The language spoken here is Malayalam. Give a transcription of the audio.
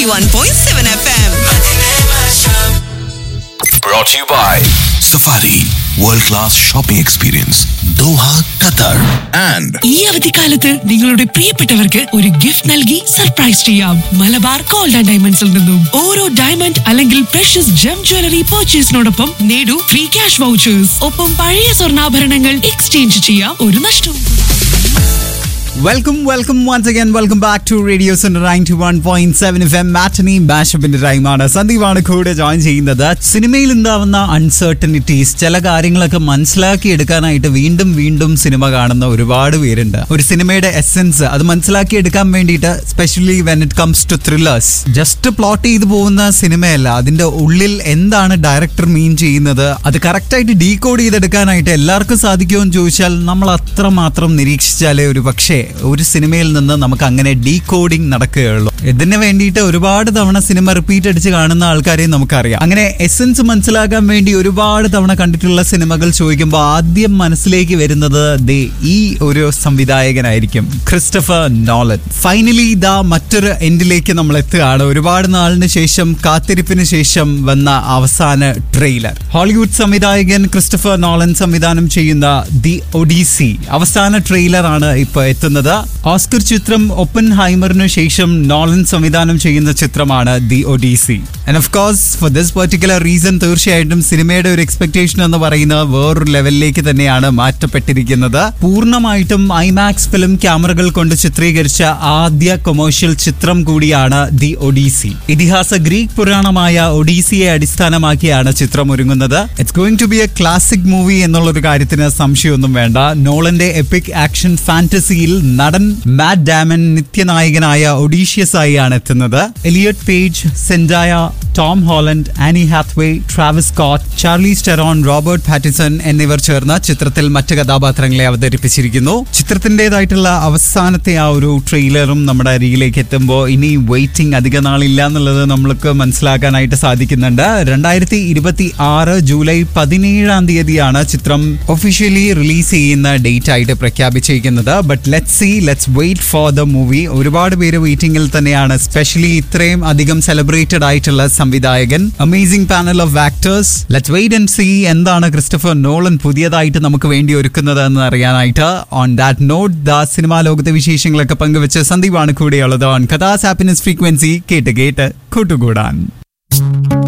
91.7 FM. Brought to you by Safari World Class Shopping Experience Doha, Qatar and ഈ അവധിക്കാലത്ത് നിങ്ങളുടെ പ്രിയപ്പെട്ടവർക്ക് ഒരു ഗിഫ്റ്റ് നൽകി സർപ്രൈസ് ചെയ്യാം മലബാർ ഗോൾഡ് ആൻഡ് ഡയമണ്ട്സിൽ നിന്നും ഓരോ ഡയമണ്ട് അല്ലെങ്കിൽ പ്രഷ്യസ് ജം ജ്വല്ലറി പർച്ചേസിനോടൊപ്പം നേടൂ ഫ്രീ ക്യാഷ് വൗച്ചേഴ്സ് ഒപ്പം പഴയ സ്വർണ്ണാഭരണങ്ങൾ എക്സ്ചേഞ്ച് ചെയ്യാം ഒരു നഷ്ടവും welcome welcome once again welcome back to radio ninety one point seven F M മാറ്റനി ബാഷപ്പിന്റെ ടൈമാണ് സന്ദീപാണ് കൂടെ ജോയിൻ ചെയ്യുന്നത് സിനിമയിൽ ഉണ്ടാവുന്ന അൺസർട്ടനിറ്റീസ് ചില കാര്യങ്ങളൊക്കെ മനസ്സിലാക്കി എടുക്കാനായിട്ട് വീണ്ടും വീണ്ടും സിനിമ കാണുന്ന ഒരുപാട് പേരുണ്ട് ഒരു സിനിമയുടെ എസെൻസ് അത് മനസ്സിലാക്കി എടുക്കാൻ വേണ്ടിയിട്ട് specially when it comes to thrillers just plot ചെയ്തു പോകുന്ന സിനിമയല്ല അതിന്റെ ഉള്ളിൽ എന്താണ് ഡയറക്ടർ മീൻ ചെയ്യുന്നത് അത് കറക്റ്റായിട്ട് ഡീകോഡ് ചെയ്തെടുക്കാനായിട്ട് എല്ലാവർക്കും സാധിക്കുമോ എന്ന് ചോദിച്ചാൽ നമ്മൾ അത്രമാത്രം നിരീക്ഷിച്ചാലേ ഒരു പക്ഷേ ഒരു സിനിമയിൽ നിന്ന് നമുക്ക് അങ്ങനെ ഡീകോഡിംഗ് നടക്കുകയുള്ളൂ ഇതിന് വേണ്ടിയിട്ട് ഒരുപാട് തവണ സിനിമ റിപ്പീറ്റ് അടിച്ച് കാണുന്ന ആൾക്കാരെ നമുക്കറിയാം അങ്ങനെ എസെൻസ് മനസ്സിലാക്കാൻ വേണ്ടി ഒരുപാട് തവണ കണ്ടിട്ടുള്ള സിനിമകൾ ചോദിക്കുമ്പോൾ ആദ്യം മനസ്സിലേക്ക് വരുന്നത് ദേ ഈ ഒരു സംവിധായകനായിരിക്കും ക്രിസ്റ്റഫർ നോളൻ ഫൈനലി ഇതാ മറ്റൊരു എൻഡിലേക്ക് നമ്മൾ എത്തുകയാണ് ഒരുപാട് നാളിന് ശേഷം കാത്തിരിപ്പിന് ശേഷം വന്ന അവസാന ട്രെയിലർ ഹോളിവുഡ് സംവിധായകൻ ക്രിസ്റ്റഫർ നോളൻ സംവിധാനം ചെയ്യുന്ന ദി ഒഡീസി അവസാന ട്രെയിലർ ആണ് ഇപ്പൊ എത്തുന്നത് ഓസ്കർ ചിത്രം ഒപ്പൻ ഹൈമറിനു ശേഷം നോളൻ സംവിധാനം ചെയ്യുന്ന ചിത്രമാണ് the Odyssey and of course for this particular reason തീർച്ചയായിട്ടും സിനിമയുടെ ഒരു എക്സ്പെക്ടേഷൻ എന്ന് പറയുന്നത് വേറൊരു ലെവലിലേക്ക് തന്നെയാണ് മാറ്റപ്പെട്ടിരിക്കുന്നത് പൂർണ്ണമായിട്ടും ഐമാക്സ് ഫിലിം ക്യാമറകൾ കൊണ്ട് ചിത്രീകരിച്ച ആദ്യ കൊമേഴ്ഷ്യൽ ചിത്രം കൂടിയാണ് ദി ഒഡീസി ഇതിഹാസ ഗ്രീക്ക് പുരാണമായ ഒഡീസിയെ അടിസ്ഥാനമാക്കിയാണ് ചിത്രം ഒരുങ്ങുന്നത് it's going to be a classic movie എന്നുള്ള ഒരു കാര്യത്തിന് സംശയമൊന്നും വേണ്ട നോളന്റെ എപ്പിക് ആക്ഷൻ ഫാന്റസിയിൽ നടൻ മാറ്റ് ഡാമൻ നിത്യനായകനായ ഒഡീഷ്യസ് ആയി ആണ് എത്തുന്നത് Elliot Page Zendaya Tom Holland Anne Hathaway Travis Scott Charlize Theron Robert Pattinson എന്നിവർ ചേർന്ന് ചിത്രത്തിൽ മറ്റ് കഥാപാത്രങ്ങളെ അവതരിപ്പിച്ചിരിക്കുന്നു ചിത്രത്തിൻ്റെതായിട്ടുള്ള അവസാനത്തെ ആ ഒരു ട്രെയിലറും നമ്മുടെ അരികിലേക്ക് എത്തുമ്പോൾ ഇനി വെയിറ്റിംഗ് അധിക നാളില്ല എന്നുള്ളത് നമ്മൾക്ക് മനസ്സിലാക്കാനായിട്ട് സാധിക്കുന്നുണ്ട് രണ്ടായിരത്തി ഇരുപത്തി ആറ് ജൂലൈ പതിനേഴാം തീയതിയാണ് ചിത്രം ഒഫീഷ്യലി റിലീസ് ചെയ്യുന്ന ഡേറ്റ് ആയിട്ട് പ്രഖ്യാപിച്ചിരിക്കുന്നത് but let see let's wait for the movie ഒരുപാട് പേര് വെയിറ്റിംഗിൽ തന്നെയാണ് സ്പെഷ്യലി ഇത്രയും അധികം സെലിബ്രേറ്റഡ് ആയിട്ടുള്ള സംവിധായകൻ amazing panel of actors let's wait and see എന്താണ് ക്രിസ്റ്റഫർ നോളൻ പുതിയതായിട്ട് നമുക്ക് വേണ്ടി ഒരുക്കുന്നത് എന്ന് അറിയാനായിട്ട് ഓൺ ദാറ്റ് നോട്ട് ദ സിനിമാ ലോകത്തെ വിശേഷങ്ങളൊക്കെ പങ്കുവെച്ച് സന്ദീപാണ് കൂടെയുള്ളത് ഓൺ കഥാസ് ഹാപ്പിനെസ് ഫ്രീക്വൻസി കേട്ട് കേട്ട് കൂട്ടുകൂടാൻ